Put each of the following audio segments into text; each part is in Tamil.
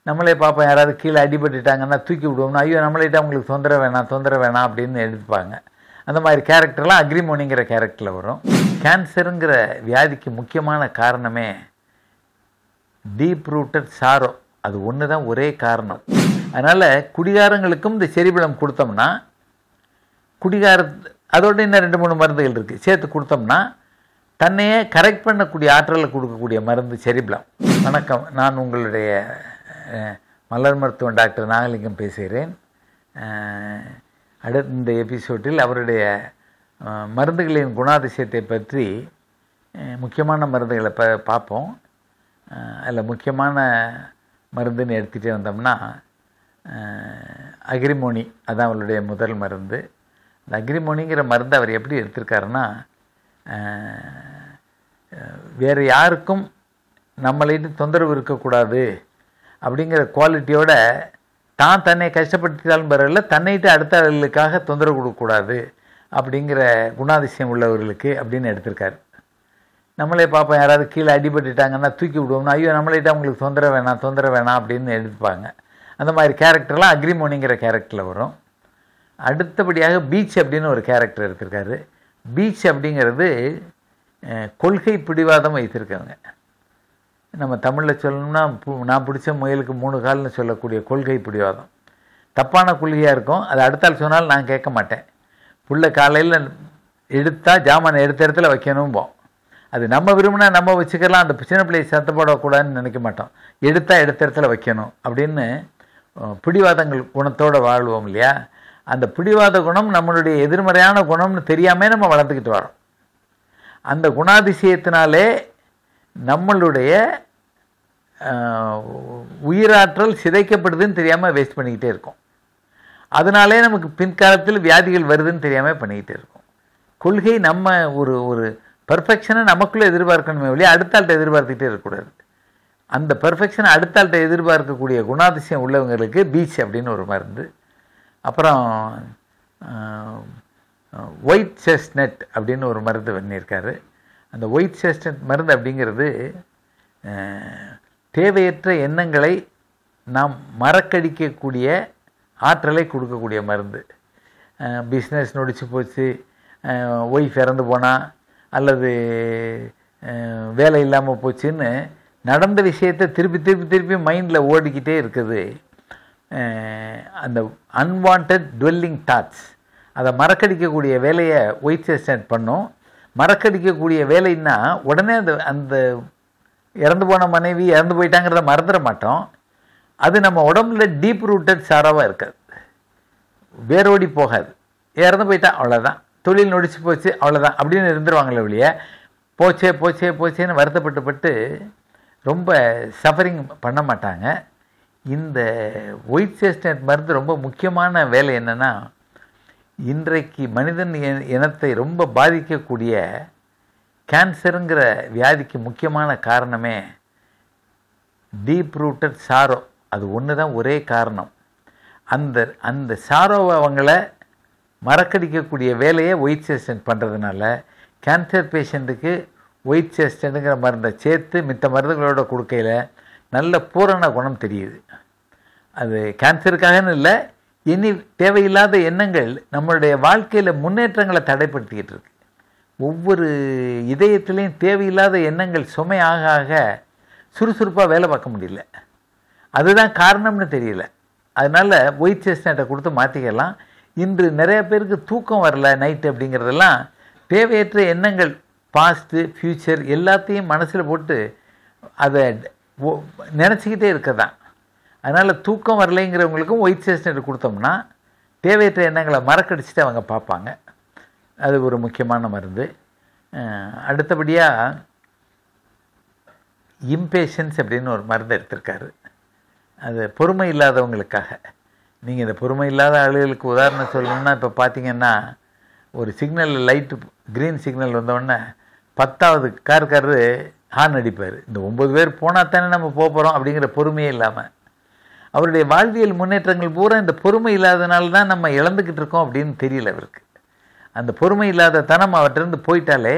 நம்மளே பார்ப்போம் யாராவது கீழே அடிபட்டுட்டாங்கன்னா தூக்கி விடுவோம்னா ஐயோ நம்மளிட்ட அவங்களுக்கு தொந்தரவு வேணாம் தொந்தரவு வேணாம் அப்படின்னு எடுத்துப்பாங்க அந்த மாதிரி கேரக்டர்லாம் அக்ரிமோனிங்கிற கேரக்டரில் வரும் கேன்சருங்கிற வியாதிக்கு முக்கியமான காரணமே டீப் ரூட்டட் சாரோ அது ஒன்று தான் ஒரே காரணம் அதனால் குடிகாரங்களுக்கும் இந்த செரிபிளம் கொடுத்தோம்னா குடிகார அதோட இன்னும் ரெண்டு மூணு மருந்துகள் இருக்குது சேர்த்து கொடுத்தோம்னா தன்னையே கரெக்ட் பண்ணக்கூடிய ஆற்றலை கொடுக்கக்கூடிய மருந்து செரிபிளம் வணக்கம் நான் உங்களுடைய அஹ், மலர் மருத்துவம் டாக்டர் நாகலிங்கம் பேசுகிறேன் அஹ், அடுத்த இந்த எபிசோடில் அவருடைய அஹ், மருந்துகளின் குணாதிசயத்தை பற்றி அஹ், முக்கியமான மருந்துகளை ப பார்ப்போம் அதில் முக்கியமான மருந்துன்னு எடுத்துகிட்டே வந்தோம்னா அஹ், அக்ரிமோனி அதான் அவருடைய முதல் மருந்து இந்த அக்ரிமோனிங்கிற மருந்து அவர் எப்படி எடுத்திருக்காருன்னா அஹ், அஹ், வேறு யாருக்கும் நம்மளிட்டு தொந்தரவு இருக்கக்கூடாது அப்படிங்கிற குவாலிட்டியோட தான் தன்னை கஷ்டப்படுத்தினாலும் பரவாயில்ல தன்னைட்டு அடுத்த ஆளுகளுக்காக தொந்தரவு கொடுக்கக்கூடாது அப்படிங்கிற குணாதிசயம் உள்ளவர்களுக்கு அப்படின்னு எடுத்திருக்காரு நம்மளே பார்ப்போம் யாராவது கீழே அடிபட்டுட்டாங்கன்னா தூக்கி விடுவோம்னா ஐயோ நம்மளிட்ட அவங்களுக்கு தொந்தரவு வேணாம் தொந்தரவு வேணாம் அப்படின்னு எடுத்துப்பாங்க அந்த மாதிரி கேரக்டர்லாம் அக்ரிமோனிங்கிற கேரக்டரில் வரும் அடுத்தபடியாக பீச் அப்படின்னு ஒரு கேரக்டர் எடுத்திருக்காரு பீச் அப்படிங்கிறது அஹ், கொள்கை பிடிவாதம் வைத்திருக்காங்க நம்ம தமிழில் சொல்லணும்னா பு- நான் பிடிச்ச முயலுக்கு மூணு கால்னு சொல்லக்கூடிய கொள்கை பிடிவாதம் தப்பான கொள்கையாக இருக்கும் அது அடுத்தால் சொன்னால் நான் கேட்க மாட்டேன் புள்ள காலையில் எடுத்தா ஜாமானை எடுத்த இடத்துல வைக்கணும்போம் அது நம்ம விரும்பினா நம்ம வச்சுக்கலாம் அந்த சின்ன பிள்ளையை சத்தப்படக்கூடாதுன்னு நினைக்க மாட்டோம் எடுத்தா எடுத்த இடத்துல வைக்கணும் அப்படின்னு அஹ், பிடிவாதங்கள் குணத்தோடு வாழ்வோம் இல்லையா அந்த பிடிவாத குணம் நம்மளுடைய எதிர்மறையான குணம்னு தெரியாமே நம்ம வளர்த்துக்கிட்டு வரோம் அந்த குணாதிசயத்தினாலே நம்மளுடைய ஆஹ், உயிராற்றல் சிதைக்கப்படுதுன்னு தெரியாமல் வேஸ்ட் பண்ணிக்கிட்டே இருக்கோம் அதனாலே நமக்கு பின்காலத்தில் வியாதிகள் வருதுன்னு தெரியாமல் பண்ணிக்கிட்டே இருக்கோம் கொள்கை நம்ம ஒரு ஒரு பர்ஃபெக்ஷனை நமக்குள்ளே எதிர்பார்க்கணுமே ஒழிய அடுத்த ஆள்கிட்ட எதிர்பார்த்துக்கிட்டே இருக்கக்கூடாது அந்த பர்ஃபெக்ஷனை அடுத்த ஆள்கிட்ட எதிர்பார்க்கக்கூடிய குணாதிசயம் உள்ளவங்களுக்கு பீச் அப்படின்னு ஒரு மருந்து அப்புறம் ஒயிட் செஸ்னட் அப்படின்னு ஒரு மருந்து பண்ணியிருக்காரு அந்த ஒயிட் செஸ்னட் மருந்து அப்படிங்கிறது அஹ், தேவையற்ற எண்ணங்களை நாம் மறக்கடிக்கக்கூடிய ஆற்றலை கொடுக்கக்கூடிய மருந்து பிஸ்னஸ் நொடிச்சு போச்சு ஒய்ஃப் இறந்து போனா அல்லது அஹ், வேலை இல்லாமல் போச்சுன்னு நடந்த விஷயத்தை திருப்பி திருப்பி திருப்பி மைண்டில் ஓடிக்கிட்டே இருக்குது அஹ், அந்த அன்வான்ட் டுவெல்லிங் தாட்ஸ் அதை மறக்கடிக்கக்கூடிய வேலையை ஒயிட் செஸ்டன்ட் பண்ணும் மறக்கடிக்கக்கூடிய வேலைன்னா உடனே அந்த அந்த இறந்து போன மனைவி இறந்து போயிட்டாங்கிறத மறந்துட மாட்டோம் அது நம்ம உடம்புல டீப் ரூட்டட் சாராவாக இருக்காது வேரோடி போகாது இறந்து போயிட்டா அவ்வளோதான் தொழில் நொடிச்சு போச்சு அவ்வளோதான் அப்படின்னு இருந்துருவாங்களே ஒழிய போச்சே போச்சே போச்சேன்னு வருத்தப்பட்டு பட்டு ரொம்ப சஃபரிங் பண்ண மாட்டாங்க இந்த ஒயிட் சேஸ்டட் மருந்து ரொம்ப முக்கியமான வேலை என்னென்னா இன்றைக்கு மனிதன் இன- இனத்தை ரொம்ப பாதிக்கக்கூடிய கேன்சருங்கிற வியாதிக்கு முக்கியமான காரணமே டீப் ரூட்டட் சாரோ அது ஒன்று தான் ஒரே காரணம் அந்த அந்த சாரோவை அவங்கள மறக்கடிக்கக்கூடிய வேலையை ஒயிட் செஸ்டன்ட் பண்ணுறதுனால கேன்சர் பேஷண்ட்டுக்கு ஒயிட் செஸ்டன்ட்டுங்கிற மருந்தை சேர்த்து மித்த மருந்துகளோட கொடுக்கையில் நல்ல பூரண குணம் தெரியுது அது கேன்சருக்காகன்னு இல்லை இனி தேவையில்லாத எண்ணங்கள் நம்மளுடைய வாழ்க்கையில் முன்னேற்றங்களை தடைப்படுத்திக்கிட்டு இருக்கு ஒவ்வொரு இதயத்திலையும் தேவையில்லாத எண்ணங்கள் சுமை ஆக ஆக சுறுசுறுப்பாக வேலை பார்க்க முடியல அதுதான் காரணம்னு தெரியல அதனால ஒயிட் செஸ்னட்டை கொடுத்து மாற்றிக்கலாம் இன்று நிறைய பேருக்கு தூக்கம் வரல நைட் அப்படிங்கிறதெல்லாம் தேவையற்ற எண்ணங்கள் பாஸ்ட்டு ஃப்யூச்சர் எல்லாத்தையும் மனசில் போட்டு அதை ஒ- நினச்சிக்கிட்டே இருக்கதான் அதனால் தூக்கம் வரலைங்கிறவங்களுக்கும் ஒயிட் செஸ்னட் கொடுத்தோம்னா தேவையற்ற எண்ணங்களை மறக்கடிச்சிட்டு அவங்க பார்ப்பாங்க அது ஒரு முக்கியமான மருந்து அஹ் அடுத்தபடியாக இம்பேஷன்ஸ் அப்படின்னு ஒரு மருந்து எடுத்திருக்காரு அது பொறுமை இல்லாதவங்களுக்காக நீங்கள் இந்த பொறுமை இல்லாத ஆளுகளுக்கு உதாரணம் சொல்லணும்னா இப்போ பார்த்தீங்கன்னா ஒரு சிக்னல் லைட்டு க்ரீன் சிக்னல் வந்தோடனே பத்தாவது கார்காரரு ஹார்ன் அடிப்பார் இந்த ஒம்பது பேர் போனால் தானே நம்ம போக போகிறோம் அப்படிங்கிற பொறுமையே இல்லாமல் அவருடைய வாழ்வியல் முன்னேற்றங்கள் பூரா இந்த பொறுமை இல்லாதனால தான் நம்ம இழந்துக்கிட்டு இருக்கோம் அப்படின்னு தெரியல அவருக்கு அந்த பொறுமை இல்லாத தனம் அவர்கிட்டருந்து போயிட்டாலே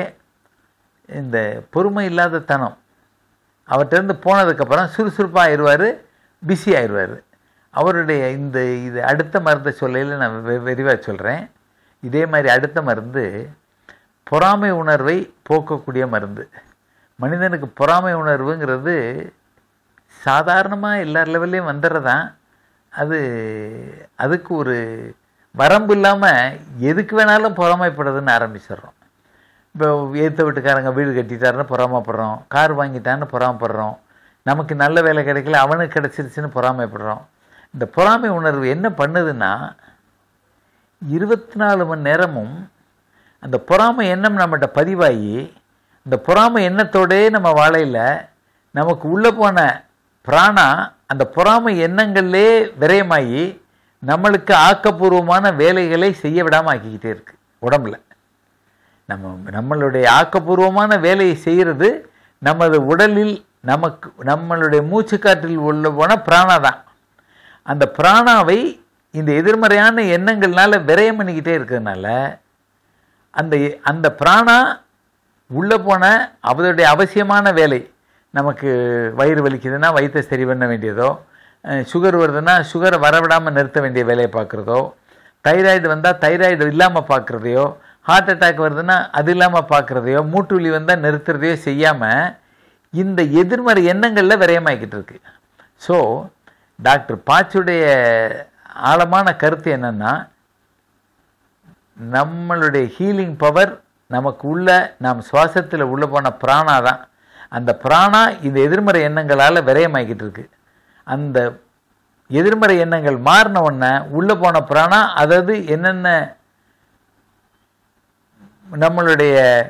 இந்த பொறுமை இல்லாத தனம் அவர்கிட்டருந்து போனதுக்கப்புறம் சுறுசுறுப்பாக ஆயிடுவார் பிஸி ஆயிடுவார் அவருடைய இந்த இது அடுத்த மருந்தை சொல்லையில் நான் விரிவாக சொல்கிறேன் இதே மாதிரி அடுத்த மருந்து பொறாமை உணர்வை போக்கக்கூடிய மருந்து மனிதனுக்கு பொறாமை உணர்வுங்கிறது சாதாரணமாக எல்லா லெவல்லையும் வந்துடுறதான் அது அதுக்கு ஒரு வரம்பு இல்லாமல் எதுக்கு வேணாலும் பொறாமைப்படுறதுன்னு ஆரம்பிச்சிடுறோம் இப்போ ஏற்ற வீட்டுக்காரங்க வீடு கட்டிட்டாருன்னு பொறாமப்படுறோம் கார் வாங்கிட்டான்னு பொறாமப்படுறோம் நமக்கு நல்ல வேலை கிடைக்கல அவனுக்கு கிடச்சிருச்சுன்னு பொறாமைப்படுறோம் இந்த பொறாமை உணர்வு என்ன பண்ணுதுன்னா இருபத்தி நாலு மணி நேரமும் அந்த பொறாமை எண்ணம் நம்மகிட்ட பதிவாகி அந்த பொறாமை எண்ணத்தோடே நம்ம வாழையில் நமக்கு உள்ளே போன பிராணா அந்த பொறாமை எண்ணங்கள்லே விரயமாகி நம்மளுக்கு ஆக்கப்பூர்வமான வேலைகளை செய்ய விடாமல் ஆக்கிக்கிட்டே இருக்கு உடம்புல நம்ம நம்மளுடைய ஆக்கப்பூர்வமான வேலையை செய்கிறது நமது உடலில் நமக்கு நம்மளுடைய மூச்சுக்காற்றில் உள்ள போன பிராணா தான் அந்த பிராணாவை இந்த எதிர்மறையான எண்ணங்கள்னால விரயம் பண்ணிக்கிட்டே இருக்கிறதுனால அந்த அந்த பிராணா உள்ளே போன அவருடைய அவசியமான வேலை நமக்கு வயிறு வலிக்குதுன்னா வயிற்றை சரி பண்ண வேண்டியதோ சுகர் வருதுன்னா சுகரை வரவிடாமல் நிறுத்த வேண்டிய வேலையை பார்க்குறதோ தைராய்டு வந்தால் தைராய்டு இல்லாமல் பார்க்குறதையோ ஹார்ட் அட்டாக் வருதுன்னா அது இல்லாமல் பார்க்குறதையோ மூட்டு வலி வந்தால் நிறுத்துறதையோ செய்யாமல் இந்த எதிர்மறை எண்ணங்களில் விரயமாக்கிட்டு இருக்கு ஸோ டாக்டர் பாச்சுடைய ஆழமான கருத்து என்னென்னா நம்மளுடைய ஹீலிங் பவர் நமக்கு உள்ள நாம் சுவாசத்தில் உள்ளே போன பிராணா தான் அந்த பிராணா இந்த எதிர்மறை எண்ணங்களால் விரயமாக்கிட்டு இருக்கு அந்த எதிர்மறை எண்ணங்கள் மாறின உடனே உள்ளே போன பிராணா அதாவது என்னென்ன நம்மளுடைய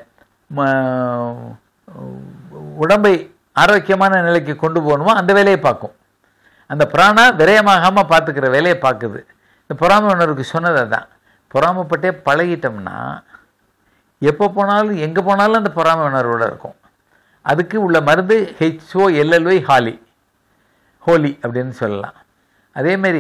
உடம்பை ஆரோக்கியமான நிலைக்கு கொண்டு போகணுமோ அந்த வேலையை பார்க்கும் அந்த பிராணா விரயமாகாமல் பார்த்துக்கிற வேலையை பார்க்குது இந்த பொறாமை உணர்வுக்கு சொன்னது தான் பொறாமைப்பட்டே பழகிட்டோம்னா எப்போ போனாலும் எங்கே போனாலும் அந்த பொறாமை உணர்வோட இருக்கும் அதுக்கு உள்ள மருந்து ஹெச்ஓ எல்எல்ஒய் ஹாலி ஹோலி அப்படின்னு சொல்லலாம் அதேமாரி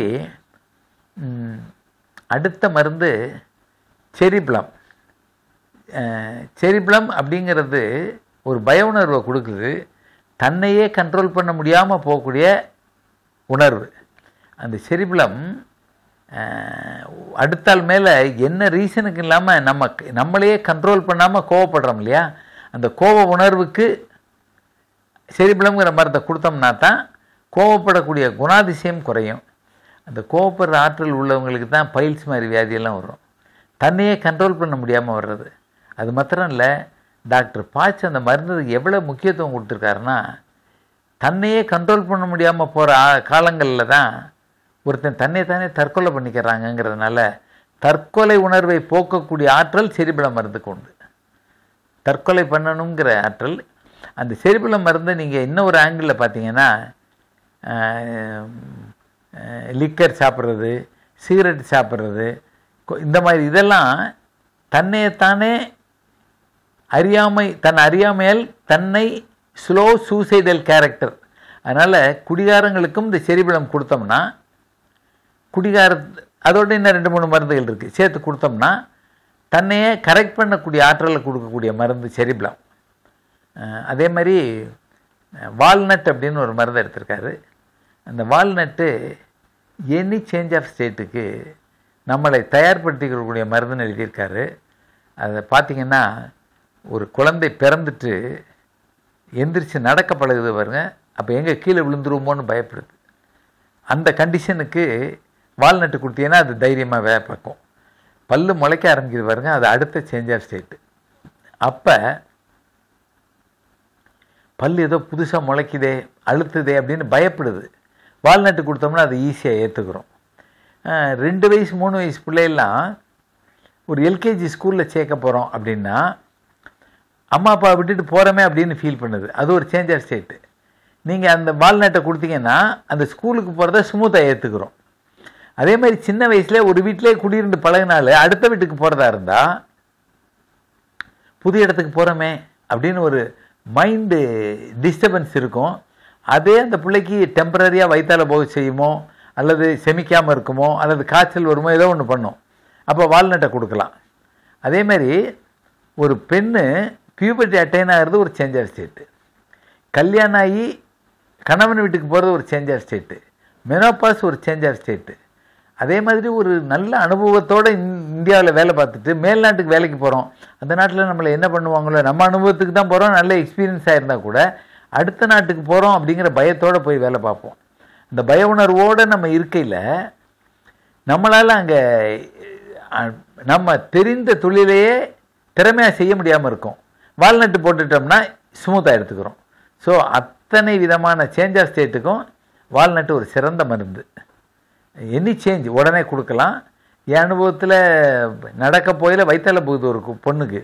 அடுத்த மருந்து செரிப்ளம் செரிப்ளம் அப்படிங்கிறது ஒரு பய உணர்வை கொடுக்குது தன்னையே கண்ட்ரோல் பண்ண முடியாமல் போகக்கூடிய உணர்வு அந்த செரிப்ளம் அடுத்தால் மேலே என்ன ரீசனுக்கு இல்லாமல் நம்ம நம்மளையே கண்ட்ரோல் பண்ணாமல் கோவப்படுறோம் இல்லையா அந்த கோப உணர்வுக்கு செரிபிளம்ங்கிற மருந்தை கொடுத்தோம்னா தான் கோவப்படக்கூடிய குணாதிசயம் குறையும் அந்த கோவப்படுற ஆற்றல் உள்ளவங்களுக்கு தான் பைல்ஸ் மாதிரி வியாதியெல்லாம் வரும் தன்னையே கண்ட்ரோல் பண்ண முடியாமல் வர்றது அது மாத்திரம் இல்லை டாக்டர் பாய்ச்சி அந்த மருந்துக்கு எவ்வளோ முக்கியத்துவம் கொடுத்துருக்காருன்னா தன்னையே கண்ட்ரோல் பண்ண முடியாமல் போகிற காலங்களில் தான் ஒருத்தன் தன்னை தானே தற்கொலை பண்ணிக்கிறாங்கங்கிறதுனால தற்கொலை உணர்வை போக்கக்கூடிய ஆற்றல் செரிபிள மருந்துக்கு உண்டு தற்கொலை பண்ணணுங்கிற ஆற்றல் அந்த செரிபிள மருந்தை நீங்கள் இன்னும் ஒரு ஆங்கிளில் பார்த்தீங்கன்னா லிக்கர் சாப்பிட்றது சிகரெட் சாப்பிட்றது இந்த மாதிரி இதெல்லாம் தன்னையத்தானே அறியாமை தன் அறியாமையால் தன்னை ஸ்லோ சூசைடல் கேரக்டர் அதனால் குடிகாரங்களுக்கும் இந்த செரிபிளம் கொடுத்தோம்னா குடிகார அதோட இன்னும் ரெண்டு மூணு மருந்துகள் இருக்குது சேர்த்து கொடுத்தோம்னா தன்னையே கரெக்ட் பண்ணக்கூடிய ஆற்றலை கொடுக்கக்கூடிய மருந்து செரிபிளம் அதே மாதிரி வால்நட் அப்படின்னு ஒரு மருந்து எடுத்திருக்காரு அந்த வால்நட்டு எனி சேஞ்ச் ஆஃப் ஸ்டேட்டுக்கு நம்மளை தயார்படுத்திக்கக்கூடிய மருந்துன்னு எழுதியிருக்காரு அதை பார்த்திங்கன்னா ஒரு குழந்தை பிறந்துட்டு எந்திரிச்சு நடக்க பழகுது பாருங்க அப்போ எங்கே கீழே விழுந்துருவோமோன்னு பயப்படுது அந்த கண்டிஷனுக்கு வால்நட்டு கொடுத்தீங்கன்னா அது தைரியமாக வேலை பார்க்கும் பல்லு முளைக்க ஆரம்பிக்குது பாருங்க அது அடுத்த சேஞ்ச் ஆஃப் ஸ்டேட்டு அப்போ பல் ஏதோ புதுசாக முளைக்குதே அழுத்துதே அப்படின்னு பயப்படுது வால்நட்டு கொடுத்தோம்னா அது ஈஸியாக ஏற்றுக்கிறோம் ரெண்டு வயசு மூணு வயசு பிள்ளையெல்லாம் ஒரு எல்கேஜி ஸ்கூலில் சேர்க்க போகிறோம் அப்படின்னா அம்மா அப்பா விட்டுட்டு போகிறோமே அப்படின்னு ஃபீல் பண்ணுது அது ஒரு சேஞ்ச் ஆஃப் ஸ்டேட்டு நீங்கள் அந்த வால்நட்டை கொடுத்தீங்கன்னா அந்த ஸ்கூலுக்கு போகிறத ஸ்மூத்தாக ஏற்றுக்கிறோம் அதே மாதிரி சின்ன வயசுல ஒரு வீட்டிலே குடியிருந்து பழகினால அடுத்த வீட்டுக்கு போகிறதா இருந்தால் புது இடத்துக்கு போகிறோமே அப்படின்னு ஒரு மைண்டு டிஸ்டர்பன்ஸ் இருக்கும் அதே அந்த பிள்ளைக்கு டெம்பரரியாக வயிற்றால போக செய்யுமோ அல்லது செமிக்காமல் இருக்குமோ அல்லது காய்ச்சல் வருமோ ஏதோ ஒன்று பண்ணும் அப்போ வால்நட்டை கொடுக்கலாம் அதேமாரி ஒரு பெண்ணு பியூபர்ட்டி அட்டைன் ஆகிறது ஒரு சேஞ்ச் ஆஃப் ஸ்டேட்டு கல்யாணம் ஆகி கணவன் வீட்டுக்கு போகிறது ஒரு சேஞ்ச் ஆஃப் ஸ்டேட்டு மெனோபாஸ் ஒரு சேஞ்ச் ஆஃப் ஸ்டேட்டு அதே மாதிரி ஒரு நல்ல அனுபவத்தோடு இந்தியாவில் வேலை பார்த்துட்டு மேல்நாட்டுக்கு வேலைக்கு போகிறோம் அந்த நாட்டில் நம்மளை என்ன பண்ணுவாங்களோ நம்ம அனுபவத்துக்கு தான் போகிறோம் நல்ல எக்ஸ்பீரியன்ஸ் ஆயிருந்தால் கூட அடுத்த நாட்டுக்கு போகிறோம் அப்படிங்கிற பயத்தோடு போய் வேலை பார்ப்போம் அந்த பய உணர்வோடு நம்ம இருக்கையில் நம்மளால் அங்கே நம்ம தெரிந்த தொழிலையே திறமையாக செய்ய முடியாமல் இருக்கும் வால்நட்டு போட்டுட்டோம்னா ஸ்மூத்தாக எடுத்துக்கிறோம் ஸோ அத்தனை விதமான சேஞ்ச் ஆஃப் ஸ்டேட்டுக்கும் வால்நட்டு ஒரு சிறந்த மருந்து எனி சேஞ்ச் உடனே கொடுக்கலாம் என் அனுபவத்தில் நடக்க போயில வயிற்றால போகுது ஒரு கு- பொண்ணுக்கு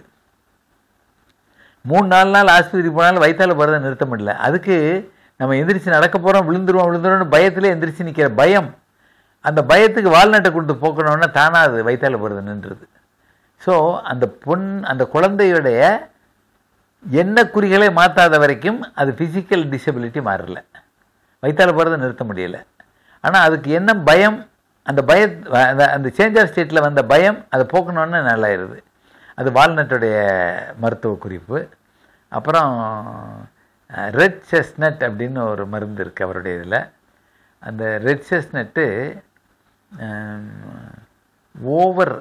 மூணு நாலு நாள் ஆஸ்பத்திரிக்கு போனாலும் வயிற்றால போகிறத நிறுத்த முடியல அதுக்கு நம்ம எந்திரிச்சு நடக்க போகிறோம் விழுந்துருவோம் விழுந்துருவோம்னு பயத்தில் எந்திரிச்சு நிற்கிற பயம் அந்த பயத்துக்கு வால்நட்டை கொடுத்து போக்கணுன்னா தானாக அது வயிற்றால போகிறது நின்றுது ஸோ அந்த பொன் அந்த குழந்தையுடைய எண்ண குறிகளை மாற்றாத வரைக்கும் அது ஃபிசிக்கல் டிசபிலிட்டி மாறல வயிற்றால போகிறத நிறுத்த முடியல ஆனால் அதுக்கு என்ன பயம் அந்த பய அந்த அந்த சேஞ்ச் ஆஃப் ஸ்டேட்டில் வந்த பயம் அதை போக்கணுன்னு நல்லாயிருது அது வால்நட்டுடைய மருத்துவ குறிப்பு அப்புறம் ரெட் செஸ்னட் அப்படின்னு ஒரு மருந்து இருக்குது அவருடைய இதில் அந்த ரெட் செஸ்னட்டு ஓவர்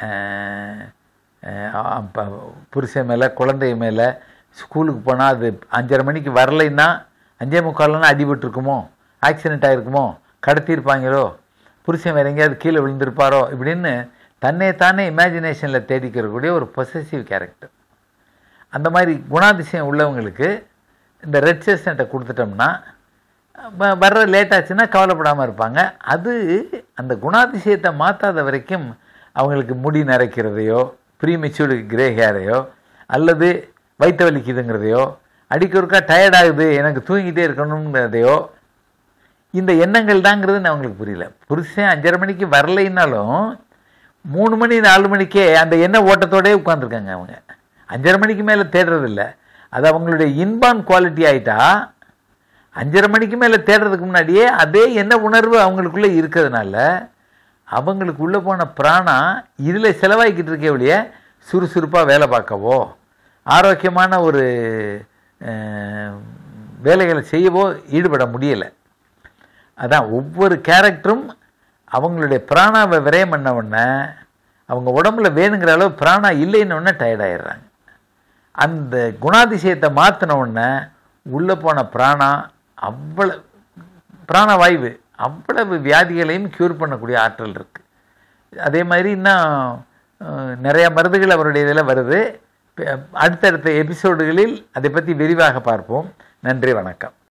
புருஷன் மேலே குழந்தை மேலே ஸ்கூலுக்கு போனால் அது அஞ்சரை மணிக்கு வரலைன்னா அஞ்சே முக்கால்னா அடிபட்டிருக்குமோ ஆக்சிடென்ட் ஆகிருக்குமோ கடத்தியிருப்பாங்களோ புருஷன் வேற எங்கேயாவது கீழே விழுந்திருப்பாரோ இப்படின்னு தன்னை தானே இமேஜினேஷனில் தேடிக்கிறக்கூடிய ஒரு பொசசிவ் கேரக்டர் அந்த மாதிரி குணாதிசயம் உள்ளவங்களுக்கு இந்த ரெட் செஸ்னட்டை கொடுத்துட்டோம்னா வ- வர்ற லேட் ஆச்சுன்னா கவலைப்படாமல் இருப்பாங்க அது அந்த குணாதிசயத்தை மாற்றாத வரைக்கும் அவங்களுக்கு முடி நரைக்கிறதையோ ப்ரீமெச்சூர்டு கிரே ஹேரையோ அல்லது வயிற்று வலிக்குதுங்கிறதையோ அடிக்கொருக்கா டயர்ட் ஆகுது எனக்கு தூங்கிட்டே இருக்கணுங்கிறதையோ இந்த எண்ணங்கள் தாங்கிறது அவங்களுக்கு புரியல புருஷன் அஞ்சரை மணிக்கு வரலைன்னாலும் மூணு மணி நாலு மணிக்கே அந்த எண்ண ஓட்டத்தோடயே உட்காந்துருக்காங்க அவங்க அஞ்சரை மணிக்கு மேலே தேடுறதில்ல அது அவங்களுடைய இன்பான் குவாலிட்டி ஆயிட்டா அஞ்சரை மணிக்கு மேலே தேடுறதுக்கு முன்னாடியே அதே என்ன உணர்வு அவங்களுக்குள்ளே இருக்கிறதுனால அவங்களுக்கு உள்ளே போன பிராணா இதில் செலவாக்கிட்டு இருக்கே ஒழிய சுறுசுறுப்பாக வேலை பார்க்கவோ ஆரோக்கியமான ஒரு அஹ், வேலைகளை செய்யவோ ஈடுபட முடியலை அதான் ஒவ்வொரு கேரக்டரும் அவங்களுடைய பிராணாவை விரயம் பண்ண உடனே அவங்க உடம்புல வேணுங்கிற அளவு பிராணா இல்லைன்னு உடனே டயர்ட் ஆயிடுறாங்க அந்த குணாதிசயத்தை மாற்றின உடனே உள்ளே போன பிராணா அவ்வளவு பிராணவாயு அவ்வளவு வியாதிகளையும் க்யூர் பண்ணக்கூடிய ஆற்றல் இருக்குது அதே மாதிரி இன்னும் அஹ், நிறைய மருந்துகள் அவருடைய இதில் வருது அடுத்தடுத்த எபிசோடுகளில் அதை பற்றி விரிவாக பார்ப்போம் நன்றி வணக்கம்